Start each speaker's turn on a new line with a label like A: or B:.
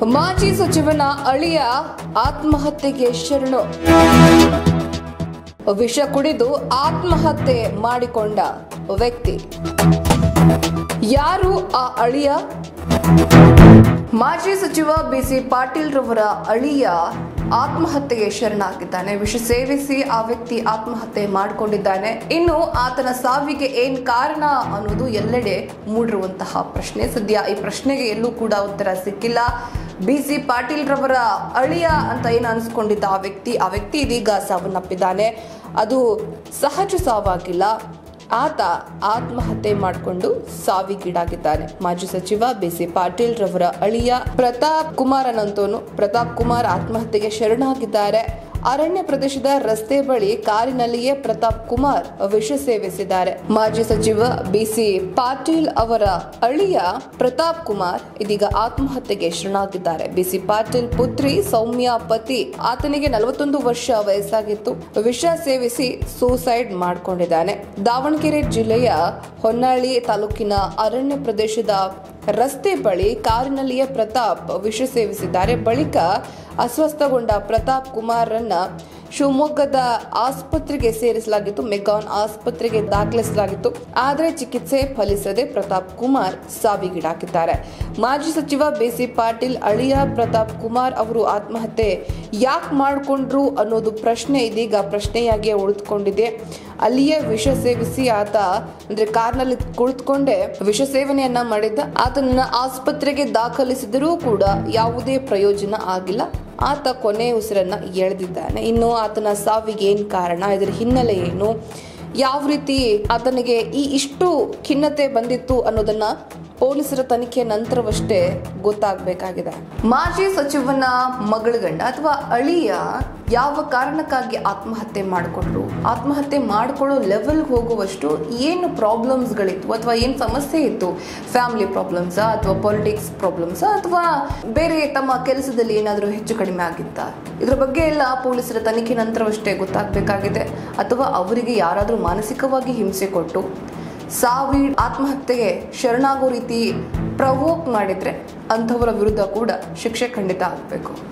A: ಮಾಜಿ ಸಚಿವನ ಅಳಿಯ ಆತ್ಮಹತ್ಯೆಗೆ ಶರಣು ವಿಷ ಕುಡಿದು ಆತ್ಮಹತ್ಯೆ ಮಾಡಿಕೊಂಡ ವ್ಯಕ್ತಿ ಯಾರು ಆ ಅಳಿಯ ಮಾಜಿ ಸಚಿವ ಬಿಸಿ ಪಾಟೀಲ್ ರವರ ಅಳಿಯ ಆತ್ಮಹತ್ಯೆಗೆ ಶರಣಾಗಿದ್ದಾನೆ ವಿಷ ಸೇವಿಸಿ ಆ ವ್ಯಕ್ತಿ ಆತ್ಮಹತ್ಯೆ ಮಾಡಿಕೊಂಡಿದ್ದಾನೆ ಇನ್ನು ಆತನ ಸಾವಿಗೆ ಏನ್ ಕಾರಣ ಅನ್ನೋದು ಎಲ್ಲೆಡೆ ಮೂಡಿರುವಂತಹ ಪ್ರಶ್ನೆ ಸದ್ಯ ಈ ಪ್ರಶ್ನೆಗೆ ಎಲ್ಲೂ ಕೂಡ ಉತ್ತರ ಸಿಕ್ಕಿಲ್ಲ ಬಿಸಿ ಪಾಟೀಲ್ ರವರ ಅಳಿಯ ಅಂತ ಏನು ಅನಿಸ್ಕೊಂಡಿದ್ದ ಆ ವ್ಯಕ್ತಿ ಆ ವ್ಯಕ್ತಿ ಇದೀಗ ಸಾವನ್ನಪ್ಪಿದ್ದಾನೆ ಅದು ಸಹಜ ಸಾವಾಗಿಲ್ಲ ಆತ ಆತ್ಮಹತ್ಯೆ ಮಾಡಿಕೊಂಡು ಸಾವಿಗೀಡಾಗಿದ್ದಾನೆ ಮಾಜಿ ಸಚಿವ ಬಿಸಿ ಪಾಟೀಲ್ ರವರ ಅಳಿಯ ಪ್ರತಾಪ್ ಕುಮಾರನಂತೋನು ಪ್ರತಾಪ್ ಕುಮಾರ್ ಆತ್ಮಹತ್ಯೆಗೆ ಶರಣಾಗಿದ್ದಾರೆ ಅರಣ್ಯ ಪ್ರದೇಶದ ರಸ್ತೆ ಬಳಿ ಕಾರಿನಲ್ಲಿಯೇ ಪ್ರತಾಪ್ ಕುಮಾರ್ ವಿಷ ಸೇವಿಸಿದ್ದಾರೆ ಮಾಜಿ ಸಚಿವ ಬಿಸಿ ಪಾಟೀಲ್ ಅವರ ಅಳಿಯ ಪ್ರತಾಪ್ ಕುಮಾರ್ ಇದೀಗ ಆತ್ಮಹತ್ಯೆಗೆ ಶರಣಾಗಿದ್ದಾರೆ ಬಿಸಿ ಪಾಟೀಲ್ ಪುತ್ರಿ ಸೌಮ್ಯ ಪತಿ ಆತನಿಗೆ ನಲವತ್ತೊಂದು ವರ್ಷ ವಯಸ್ಸಾಗಿತ್ತು ವಿಷ ಸೇವಿಸಿ ಸೂಸೈಡ್ ಮಾಡಿಕೊಂಡಿದ್ದಾನೆ ದಾವಣಗೆರೆ ಜಿಲ್ಲೆಯ ಹೊನ್ನಾಳಿ ತಾಲೂಕಿನ ಅರಣ್ಯ ಪ್ರದೇಶದ ರಸ್ತೆ ಬಳಿ ಕಾರಿನಲ್ಲಿಯೇ ಪ್ರತಾಪ್ ವಿಷ ಸೇವಿಸಿದ್ದಾರೆ ಬಳಿಕ ಅಸ್ವಸ್ಥಗೊಂಡ ಪ್ರತಾಪ್ ಕುಮಾರ್ರನ್ನ ಶಿವಮೊಗ್ಗದ ಆಸ್ಪತ್ರೆಗೆ ಸೇರಿಸಲಾಗಿತ್ತು ಮೆಗಾನ್ ಆಸ್ಪತ್ರೆಗೆ ದಾಖಲಿಸಲಾಗಿತ್ತು ಆದರೆ ಚಿಕಿತ್ಸೆ ಫಲಿಸದೆ ಪ್ರತಾಪ್ ಕುಮಾರ್ ಸಾವಿಗೀಡಾಗಿದ್ದಾರೆ ಮಾಜಿ ಸಚಿವ ಬಿಸಿ ಪಾಟೀಲ್ ಅಳಿಯ ಪ್ರತಾಪ್ ಕುಮಾರ್ ಅವರು ಆತ್ಮಹತ್ಯೆ ಯಾಕೆ ಮಾಡಿಕೊಂಡ್ರು ಅನ್ನೋದು ಪ್ರಶ್ನೆ ಇದೀಗ ಪ್ರಶ್ನೆಯಾಗಿ ಉಳಿದುಕೊಂಡಿದೆ ಅಲ್ಲಿಯೇ ವಿಷ ಸೇವಿಸಿ ಆತ ಅಂದ್ರೆ ಕಾರ್ನಲ್ಲಿ ಕುಳಿತುಕೊಂಡೇ ವಿಷ ಸೇವನೆಯನ್ನ ಮಾಡಿದ್ದ ಆತನನ್ನ ಆಸ್ಪತ್ರೆಗೆ ದಾಖಲಿಸಿದರೂ ಕೂಡ ಯಾವುದೇ ಪ್ರಯೋಜನ ಆಗಿಲ್ಲ ಆತ ಕೊನೆ ಉಸಿರನ್ನ ಎಳೆದಿದ್ದಾನೆ ಇನ್ನು ಆತನ ಸಾವಿಗೆ ಏನ್ ಕಾರಣ ಇದರ ಹಿನ್ನೆಲೆ ಏನು ಯಾವ ರೀತಿ ಆತನಿಗೆ ಈ ಇಷ್ಟು ಖಿನ್ನತೆ ಬಂದಿತ್ತು ಅನ್ನೋದನ್ನ ಪೊಲೀಸರ ತನಿಖೆ ನಂತರವಷ್ಟೇ ಗೊತ್ತಾಗಬೇಕಾಗಿದೆ ಮಾಜಿ ಸಚಿವನ ಮಗಳ ಗಂಡ ಅಥವಾ ಅಳಿಯ ಯಾವ ಕಾರಣಕ್ಕಾಗಿ ಆತ್ಮಹತ್ಯೆ ಮಾಡಿಕೊಂಡ್ರು ಆತ್ಮಹತ್ಯೆ ಮಾಡಿಕೊಳ್ಳೋ ಲೆವೆಲ್ಗೆ ಹೋಗುವಷ್ಟು ಏನು ಪ್ರಾಬ್ಲಮ್ಸ್ಗಳಿತ್ತು ಅಥವಾ ಏನು ಸಮಸ್ಯೆ ಇತ್ತು ಫ್ಯಾಮಿಲಿ ಪ್ರಾಬ್ಲಮ್ಸಾ ಅಥವಾ ಪೊಲಿಟಿಕ್ಸ್ ಪ್ರಾಬ್ಲಮ್ಸಾ ಅಥವಾ ಬೇರೆ ತಮ್ಮ ಕೆಲಸದಲ್ಲಿ ಏನಾದರೂ ಹೆಚ್ಚು ಕಡಿಮೆ ಆಗಿತ್ತಾ ಇದ್ರ ಬಗ್ಗೆ ಎಲ್ಲ ಪೊಲೀಸರ ತನಿಖೆ ನಂತರವಷ್ಟೇ ಗೊತ್ತಾಗಬೇಕಾಗಿದೆ ಅಥವಾ ಅವರಿಗೆ ಯಾರಾದರೂ ಮಾನಸಿಕವಾಗಿ ಹಿಂಸೆ ಕೊಟ್ಟು ಸಾವಿ ಆತ್ಮಹತ್ಯೆಗೆ ಶರಣಾಗೋ ರೀತಿ ಪ್ರವೋಕ್ ಮಾಡಿದ್ರೆ ಅಂಥವರ ವಿರುದ್ಧ ಕೂಡ ಶಿಕ್ಷೆ ಖಂಡಿತ ಆಗಬೇಕು